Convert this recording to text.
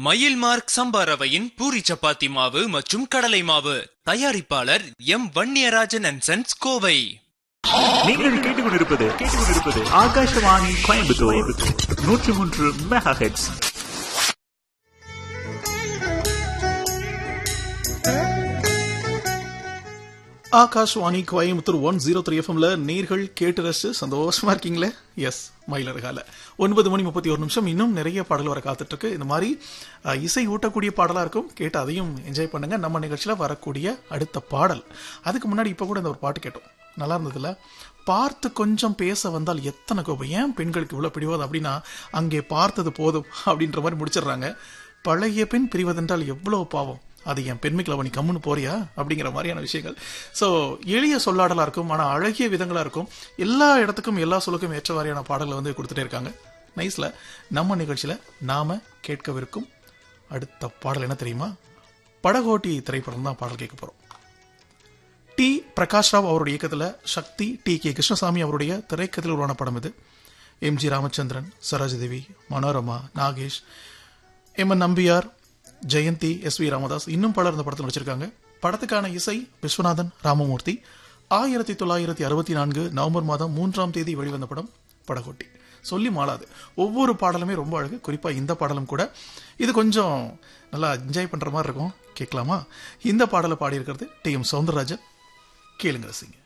மயில் மார்க் சம்பா ரவையின் பூரி சப்பாத்தி மாவு மற்றும் கடலை மாவு தயாரிப்பாளர் M Vanniyarajan and sons Kovai நீங்கள் கேட்டுக்கொண்டிருப்பது கேட்டுக்கொண்டிருப்பது ஆகாஷவாணி கோயம்புத்தூர் நூற்றி மூன்று megahertz Akashvani Coimbatore one zero three எஃப்எம்ல நேர்கள் கேட்டு ரசிச்சு சந்தோஷமா இருக்கீங்களே எஸ் மயிலர்கால ஒன்பது மணி முப்பத்தி ஒரு நிமிஷம் இன்னும் நிறைய பாடல் வர காத்துட்டு இருக்கு இந்த மாதிரி அஹ், இசை ஊட்டக்கூடிய பாடலா இருக்கும் கேட்டு அதையும் என்ஜாய் பண்ணுங்க நம்ம நிகழ்ச்சியில வரக்கூடிய அடுத்த பாடல் அதுக்கு முன்னாடி இப்ப கூட இந்த ஒரு பாட்டு கேட்டோம் நல்லா இருந்ததுல பார்த்து கொஞ்சம் பேச வந்தால் எத்தனை கோபம் ஏன் பெண்களுக்கு இவ்வளவு பிடிவாதம் அப்படின்னா அங்கே பார்த்தது போதும் அப்படின்ற மாதிரி முடிச்சிடுறாங்க பழைய பெண் பிரிவதென்றால் எவ்வளவு பாவம் அது என் பெண்மைக்குள்ள நீ கம்முன்னு போறியா அப்படிங்கிற மாதிரியான விஷயங்கள் ஸோ எளிய சொல்லாடலா இருக்கும் ஆனால் அழகிய விதங்களா இருக்கும் எல்லா இடத்துக்கும் எல்லா சொல்லுக்கும் ஏற்ற மாதிரியான பாடல்களை வந்து கொடுத்துட்டே இருக்காங்க நைஸ்ல நம்ம நிகழ்ச்சியில நாம கேட்கவிருக்கும் அடுத்த பாடல் என்ன தெரியுமா படகோட்டி திரைப்படம் தான் பாடல் கேட்க போறோம் டி பிரகாஷ் ராவ் அவருடைய இயக்கத்தில் சக்தி டி கே கிருஷ்ணசாமி அவருடைய திரைக்கத்தில் உருவான படம் இது M G Ramachandran Saroja Devi Manorama Nagesh M N Nambiar Jayanthi S V Ramadas இன்னும் பலர் இந்த படத்தில் நடிச்சிருக்காங்க படத்துக்கான இசை விஸ்வநாதன் ராமமூர்த்தி ஆயிரத்தி தொள்ளாயிரத்தி அறுபத்தி நான்கு நவம்பர் மாதம் மூன்றாம் தேதி வெளிவந்த படம் படகோட்டி சொல்லி மாளாது ஒவ்வொரு பாடலுமே ரொம்ப அழகு குறிப்பா இந்த பாடலும் கூட இது கொஞ்சம் நல்லா என்ஜாய் பண்ற மாதிரி இருக்கும் கேட்கலாமா இந்த பாடலை பாடியிருக்கிறது டி எம் சவுந்தரராஜன் கேளுங்க ரசிங்க